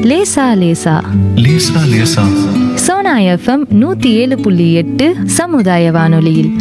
லேசா லேசா லேசா லேசா சோனா எஃப்எம் நூத்தி ஏழு புள்ளி எட்டு சமுதாய வானொலியில்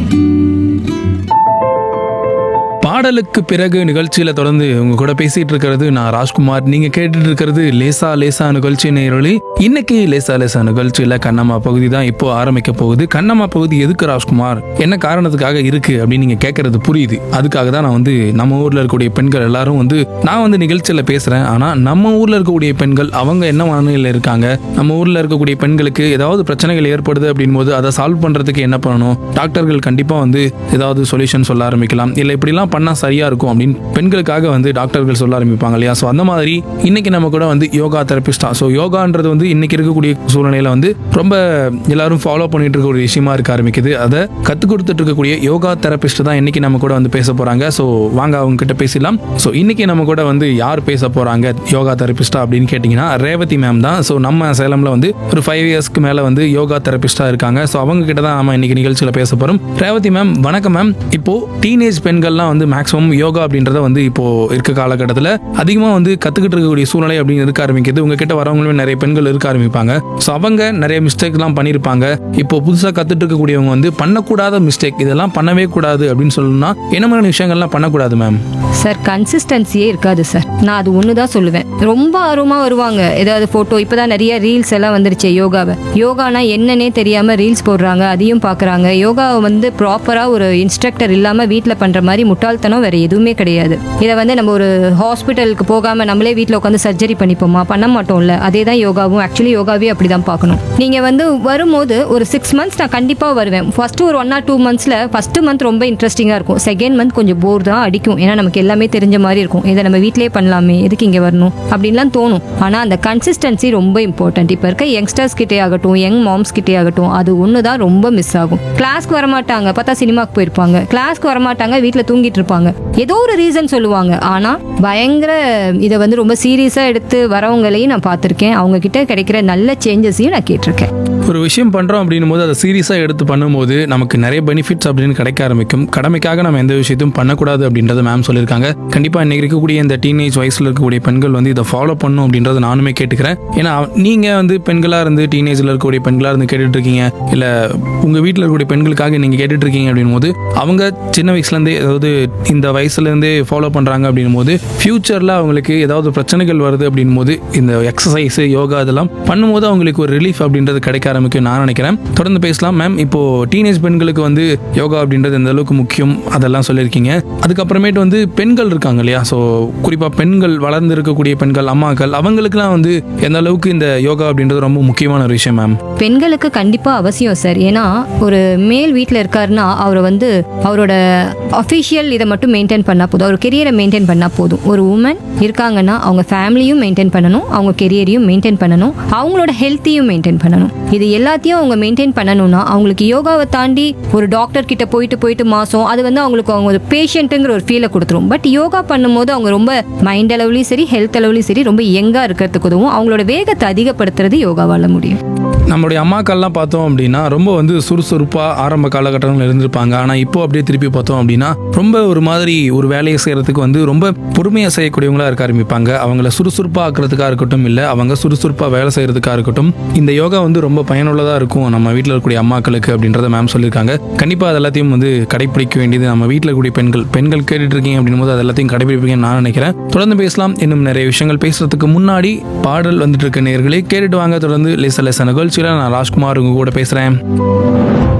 பாடலுக்கு பிறகு நிகழ்ச்சியில தொடர்ந்து உங்க கூட பேசிட்டு இருக்கிறது நான் ராஜ்குமார் நீங்க கேட்டுட்டு இருக்கிறது லேசா லேசா நிகழ்ச்சி நேரொலி இன்னைக்கு லேசா லேசா நிகழ்ச்சியில கண்ணம்மா பகுதி தான் இப்போ ஆரம்பிக்க போகுது கண்ணம்மா பகுதி எதுக்கு ராஜ்குமார் என்ன காரணத்துக்காக இருக்கு அப்படின்னு நீங்க கேட்கறது புரியுது அதுக்காக தான் நான் வந்து நம்ம ஊர்ல இருக்கக்கூடிய பெண்கள் எல்லாரும் வந்து நான் வந்து நிகழ்ச்சியில பேசுறேன் ஆனா நம்ம ஊர்ல இருக்கக்கூடிய பெண்கள் அவங்க என்ன மனநிலையில இருக்காங்க நம்ம ஊர்ல இருக்கக்கூடிய பெண்களுக்கு ஏதாவது பிரச்சனைகள் ஏற்படுது அப்படின் போது அதை சால்வ் பண்றதுக்கு என்ன பண்ணணும் டாக்டர்கள் கண்டிப்பா வந்து ஏதாவது சொல்யூஷன் சொல்ல ஆரம்பிக்கலாம் இல்ல இப்படிலாம் பண்ணா சரியா இருக்கும் அப்படின்னு பெண்களுக்காக வந்து டாக்டர்கள் சொல்ல ஆரம்பிப்பாங்க இல்லையா ஸோ அந்த மாதிரி இன்னைக்கு நம்ம கூட வந்து யோகா தெரபிஸ்டா ஸோ யோகான்றது வந்து இன்னைக்கு இருக்கக்கூடிய சூழ்நிலையில வந்து ரொம்ப எல்லாரும் ஃபாலோ பண்ணிட்டு இருக்க ஒரு விஷயமா இருக்க ஆரம்பிக்குது அதை கற்றுக் கொடுத்துட்டு இருக்கக்கூடிய யோகா தெரபிஸ்ட் தான் இன்னைக்கு நம்ம கூட வந்து பேச போறாங்க ஸோ வாங்க அவங்க கிட்ட பேசலாம் ஸோ இன்னைக்கு நம்ம கூட வந்து யார் பேச போறாங்க யோகா தெரபிஸ்டா அப்படின்னு கேட்டிங்கன்னா ரேவதி மேம் தான் ஸோ நம்ம சேலம்ல வந்து ஒரு ஃபைவ் இயர்ஸ்க்கு மேல வந்து யோகா தெரபிஸ்டா இருக்காங்க ஸோ அவங்க கிட்ட தான் நம்ம இன்னைக்கு நிகழ்ச்சியில பேச போறோம் ரேவதி மேம் வணக்கம் மேம் இப்போ டீனேஜ் பெண்கள்லாம் வந்து மேக்ஸிமம் யோகா அப்படின்றத வந்து இப்போ இருக்க காலகட்டத்தில் அதிகமாக வந்து கத்துக்கிட்டு இருக்கக்கூடிய சூழ்நிலை அப்படின்னு இருக்க ஆரம்பிக்குது உங்ககிட்ட வரவங்களுமே நிறைய பெண்கள் இருக்க ஆரம்பிப்பாங்க ஸோ அவங்க நிறைய மிஸ்டேக்லாம் பண்ணியிருப்பாங்க இப்போ புதுசாக கத்துட்டு இருக்கக்கூடியவங்க வந்து பண்ணக்கூடாத மிஸ்டேக் இதெல்லாம் பண்ணவே கூடாது அப்படின்னு சொல்லணும்னா என்ன மாதிரியான விஷயங்கள்லாம் பண்ணக்கூடாது மேம் சார் கன்சிஸ்டன்சியே இருக்காது சார் நான் அது ஒன்று தான் சொல்லுவேன் ரொம்ப ஆர்வமாக வருவாங்க ஏதாவது ஃபோட்டோ இப்போ தான் நிறைய ரீல்ஸ் எல்லாம் வந்துருச்சு யோகாவை யோகானா என்னன்னே தெரியாமல் ரீல்ஸ் போடுறாங்க அதையும் பார்க்குறாங்க யோகாவை வந்து ப்ராப்பராக ஒரு இன்ஸ்ட்ரக்டர் இல்லாமல் வீட்டில் பண்ணுற மாதிரி முட்டாள்தனம் வேறு எதுவுமே கிடையாது இதை வந்து நம்ம ஒரு ஹாஸ்பிட்டலுக்கு போகாமல் நம்மளே வீட்டில் உட்காந்து சர்ஜரி பண்ணிப்போமா பண்ண மாட்டோம்ல அதே தான் யோகாவும் ஆக்சுவலி யோகாவே அப்படி தான் பார்க்கணும் நீங்கள் வந்து வரும்போது ஒரு சிக்ஸ் மந்த்ஸ் நான் கண்டிப்பாக வருவேன் ஃபஸ்ட்டு ஒரு ஒன் ஆர் டூ மந்த்ஸில் ஃபஸ்ட்டு மந்த் ரொம்ப இன்ட்ரெஸ்டிங்காக இருக்கும் செகண்ட் மந்த் கொஞ்சம் போர் தான் அடிக்கும் ஏன்னா நமக்கு எல்லாமே தெரிஞ்ச மாதிரி இருக்கும் இதை நம்ம வீட்டிலேயே பண்ணலாமே எதுக்கு இங்கே வரணும் அப்படின்லாம் தோணும் ஆனால் அந்த கன்சிஸ்டன்சி ரொம்ப இம்பார்ட்டன்ட் இப்போ இருக்க யங்ஸ்டர்ஸ் கிட்டே ஆகட்டும் யங் மாம்ஸ் கிட்டே ஆகட்டும் அது ஒன்று தான் ரொம்ப மிஸ் ஆகும் கிளாஸ்க்கு வரமாட்டாங்க பார்த்தா சினிமாக்கு போயிருப்பாங்க கிளாஸ்க்கு வரமாட்டாங்க வீட்டில் தூங்கிட்டு இருப்பாங்க ஏதோ ஒரு ரீசன் சொல்லுவாங்க ஆனால் பயங்கர இதை வந்து ரொம்ப சீரியஸாக எடுத்து வரவங்களையும் நான் பார்த்துருக்கேன் அவங்க கிட்ட கிடைக்கிற நல்ல சேஞ்சஸையும் நான் கேட்டிருக்கேன் ஒரு விஷயம் பண்றோம் அப்படின்னும் போது அதை சீரியஸாக எடுத்து பண்ணும்போது நமக்கு நிறைய பெனிஃபிட்ஸ் அப்படின்னு கிடைக்க ஆரம்பிக்கும் கடமைக்காக நம்ம எந்த விஷயத்தையும் பண்ணக்கூடாது அப்படின்றத மேம் சொல்லியிருக்காங்க கண்டிப்பாக இன்னைக்கு இருக்கக்கூடிய இந்த டீனேஜ் வயசில் இருக்கக்கூடிய பெண்கள் வந்து இதை ஃபாலோ பண்ணும் அப்படின்றத நானுமே கேட்டுக்கிறேன் ஏன்னா நீங்க வந்து பெண்களாக இருந்து டீனேஜில் இருக்கக்கூடிய பெண்களாக இருந்து கேட்டுட்டு இருக்கீங்க இல்லை உங்க வீட்டில் இருக்கக்கூடிய பெண்களுக்காக நீங்க கேட்டுட்டு இருக்கீங்க அப்படின்னும் போது அவங்க சின்ன வயசுலேருந்தே அதாவது இந்த வயசுலேருந்தே ஃபாலோ பண்றாங்க அப்படின்னும் போது ஃபியூச்சரில் அவங்களுக்கு ஏதாவது பிரச்சனைகள் வருது அப்படின்னும் போது இந்த எக்ஸசைஸ் யோகா இதெல்லாம் பண்ணும்போது அவங்களுக்கு ஒரு ரிலீஃப் அப்படின்றது கிடைக்க ஆரம்பிக்கும் நான் நினைக்கிறேன் தொடர்ந்து பேசலாம் மேம் இப்போ டீனேஜ் பெண்களுக்கு வந்து யோகா அப்படின்றது எந்த அளவுக்கு முக்கியம் அதெல்லாம் சொல்லியிருக்கீங்க அதுக்கப்புறமேட்டு வந்து பெண்கள் இருக்காங்க இல்லையா ஸோ குறிப்பாக பெண்கள் வளர்ந்து இருக்கக்கூடிய பெண்கள் அம்மாக்கள் அவங்களுக்குலாம் வந்து எந்த அளவுக்கு இந்த யோகா அப்படின்றது ரொம்ப முக்கியமான ஒரு விஷயம் மேம் பெண்களுக்கு கண்டிப்பாக அவசியம் சார் ஏன்னா ஒரு மேல் வீட்டில் இருக்காருன்னா அவரை வந்து அவரோட அஃபிஷியல் இதை மட்டும் மெயின்டைன் பண்ணால் போதும் அவர் கெரியரை மெயின்டைன் பண்ணால் போதும் ஒரு உமன் இருக்காங்கன்னா அவங்க ஃபேமிலியும் மெயின்டைன் பண்ணணும் அவங்க கெரியரையும் மெயின்டைன் பண்ணணும் அவங்களோட ஹெல்த்தையும் மெயின்டைன் பண்ணணும் இது எல்லாத்தையும் அவங்க மெயின்டைன் பண்ணணும்னா அவங்களுக்கு யோகாவை தாண்டி ஒரு டாக்டர் கிட்ட போயிட்டு போயிட்டு மாசம் அது வந்து அவங்களுக்கு அவங்க ஒரு பேஷண்ட்டுங்கிற ஒரு ஃபீலை கொடுத்துரும் பட் யோகா பண்ணும்போது அவங்க ரொம்ப மைண்ட் அளவுலையும் சரி ஹெல்த் அளவுலையும் சரி ரொம்ப யங்காக இருக்கிறதுக்கு உதவும் அவங்களோட வேகத்தை அதிகப்படுத்துறது யோகாவால் முடியும் நம்மளுடைய அம்மாக்கள்லாம் பார்த்தோம் அப்படின்னா ரொம்ப வந்து சுறுசுறுப்பாக ஆரம்ப காலகட்டங்களில் இருந்திருப்பாங்க ஆனால் இப்போ அப்படியே திருப்பி பார்த்தோம் அப்படின்னா ரொம்ப ஒரு மாதிரி ஒரு வேலையை செய்கிறதுக்கு வந்து ரொம்ப பொறுமையாக செய்யக்கூடியவங்களா இருக்க ஆரம்பிப்பாங்க அவங்கள சுறுசுறுப்பாக ஆக்கிறதுக்காக இருக்கட்டும் இல்லை அவங்க சுறுசுறுப்பாக வேலை செய்கிறதுக்காக இருக்கட்டும் இந்த யோகா வந்து ரொம்ப பயனுள்ளதாக இருக்கும் நம்ம வீட்டில் இருக்கக்கூடிய அம்மாக்களுக்கு அப்படின்றத மேம் சொல்லியிருக்காங்க கண்டிப்பாக அது எல்லாத்தையும் வந்து கடைப்பிடிக்க வேண்டியது நம்ம வீட்டில் இருக்கக்கூடிய பெண்கள் பெண்கள் கேட்டுட்டு இருக்கீங்க அப்படின்னும் போது அது எல்லாத்தையும் கடைப்பிடிப்பீங்கன்னு நான் நினைக்கிறேன் தொடர்ந்து பேசலாம் இன்னும் நிறைய விஷயங்கள் பேசுறதுக்கு முன்னாடி பாடல் வந்துட்டு இருக்க நேர்களே கேட்டுட்டு வாங்க தொடர்ந்து லேச லேச நிகழ்ச்சியில் நான் ராஜ்குமார் உங்க கூட பேசுகிறேன்